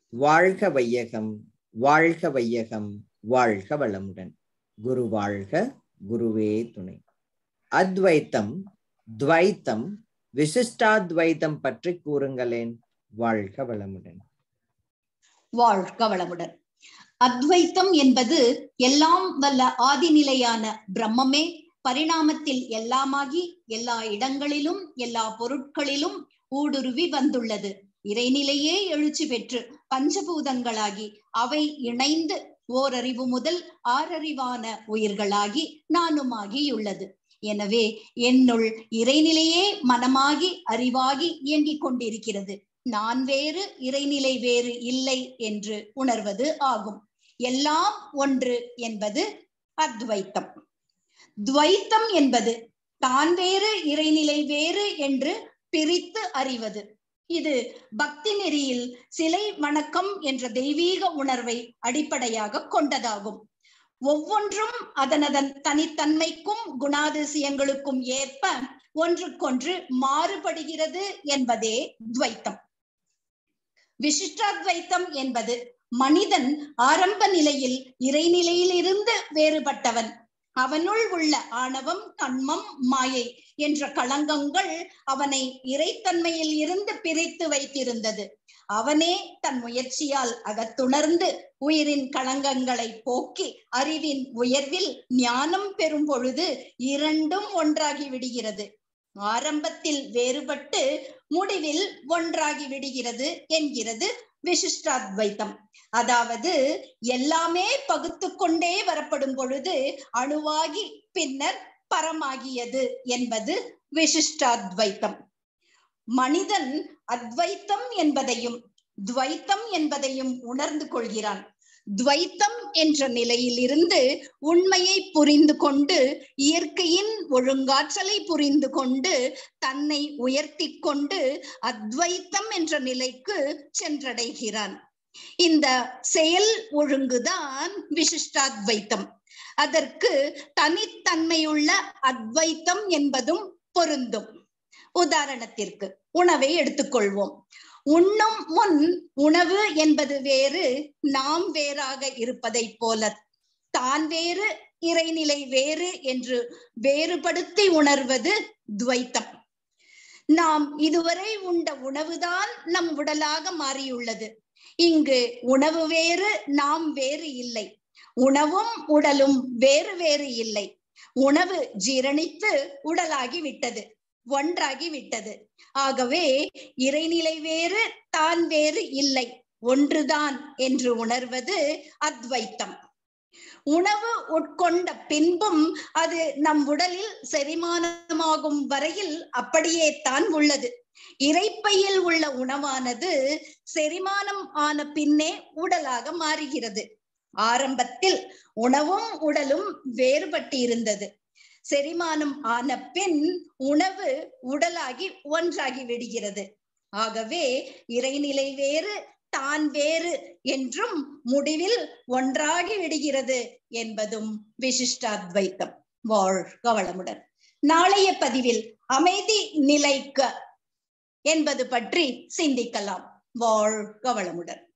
வாழ்க வையகம் வாழ்க வையகம் வாழ்க வளமுடன் குரு வாழ்க குருவே துணை அத்வைத்தம் துவைத்தம் விசிஷ்டாத்வைத்தம் பற்றி கூறுங்களேன் வாழ்க வளமுடன் வாழ்க வளமுடன் அத்வைத்தம் என்பது எல்லாம் வல்ல ஆதிநிலையான பிரம்மமே பரிணாமத்தில் எல்லாமாகி எல்லா இடங்களிலும் எல்லா பொருட்களிலும் ஊடுருவி வந்துள்ளது இறைநிலையே எழுச்சி பெற்று பஞ்சபூதங்களாகி அவை இணைந்து ஓரறிவு முதல் ஆறறிவான உயிர்களாகி நானுமாகியுள்ளது எனவே என்னுள் இறைநிலையே மனமாகி அறிவாகி இயங்கிக் கொண்டிருக்கிறது நான் வேறு இறைநிலை வேறு இல்லை என்று உணர்வது ஆகும் எல்லாம் ஒன்று என்பது அத்வைத்தம் துவைத்தம் என்பது தான் வேறு இறைநிலை வேறு என்று பிரித்து அறிவது இது பக்தி நெறியில் சிலை வணக்கம் என்ற தெய்வீக உணர்வை அடிப்படையாக கொண்டதாகும் ஒவ்வொன்றும் அதனதன் தனித்தன்மைக்கும் குணாதிசயங்களுக்கும் ஏற்ப ஒன்றுக்கொன்று மாறுபடுகிறது என்பதே துவைத்தம் விசிஷ்டாத்வைத்தம் என்பது மனிதன் ஆரம்ப நிலையில் இறைநிலையிலிருந்து வேறுபட்டவன் அவனுள் உள்ள ஆணவம் கண்மம் மாயை என்ற களங்கங்கள் அவனை இறைத்தன்மையில் இருந்து பிரித்து வைத்திருந்தது அவனே தன் முயற்சியால் அகத்துணர்ந்து உயிரின் களங்கங்களை போக்கி அறிவின் உயர்வில் ஞானம் பெறும் பொழுது இரண்டும் ஒன்றாகி விடுகிறது ஆரம்பத்தில் வேறுபட்டு முடிவில் ஒன்றாகி விடுகிறது என்கிறது விசிஷ்டாத்வைத்தம் அதாவது எல்லாமே பகுத்து கொண்டே வரப்படும் பொழுது அணுவாகி பின்னர் பரமாகியது என்பது விசிஷ்டாத்வைத்தம் மனிதன் அத்வைத்தம் என்பதையும் துவைத்தம் என்பதையும் உணர்ந்து கொள்கிறான் துவைத்தம் என்ற நிலையிலிருந்து உண்மையை புரிந்து கொண்டு இயற்கையின் ஒழுங்காற்றலை புரிந்து கொண்டு தன்னை உயர்த்தி கொண்டு அத்வைத்தம் என்ற நிலைக்கு சென்றடைகிறான் இந்த செயல் ஒழுங்குதான் விசிஷ்டாத்வைத்தம் அதற்கு தனித்தன்மையுள்ள அத்வைத்தம் என்பதும் பொருந்தும் உதாரணத்திற்கு உணவை எடுத்துக்கொள்வோம் உண்ணும் முன் உணவு என்பது வேறு நாம் வேறாக இருப்பதை போல தான் வேறு இறைநிலை வேறு என்று வேறுபடுத்தி உணர்வது துவைத்தம் நாம் இதுவரை உண்ட உணவுதான் நம் உடலாக மாறியுள்ளது இங்கு உணவு வேறு நாம் வேறு இல்லை உணவும் உடலும் வேறு வேறு இல்லை உணவு ஜீரணித்து உடலாகி விட்டது ஒன்றாகி விட்டது ஆகவே இறைநிலை வேறு தான் வேறு இல்லை ஒன்றுதான் என்று உணர்வது அத்வைத்தம் உணவு உட்கொண்ட பின்பும் அது நம் உடலில் செரிமானமாகும் வரையில் அப்படியே தான் உள்ளது இறைப்பையில் உள்ள உணவானது செரிமானம் ஆன பின்னே உடலாக மாறுகிறது ஆரம்பத்தில் உணவும் உடலும் வேறுபட்டு இருந்தது செரிமானம் ஆன பின் உணவு உடலாகி ஒன்றாகி விடுகிறது ஆகவே இறைநிலை வேறு தான் வேறு என்றும் முடிவில் ஒன்றாகி விடுகிறது என்பதும் விசிஷ்டாத்வைத்தம் வாழ்க வளமுடன் நாளைய பதிவில் அமைதி நிலைக்க என்பது பற்றி சிந்திக்கலாம் வாழ்க வளமுடன்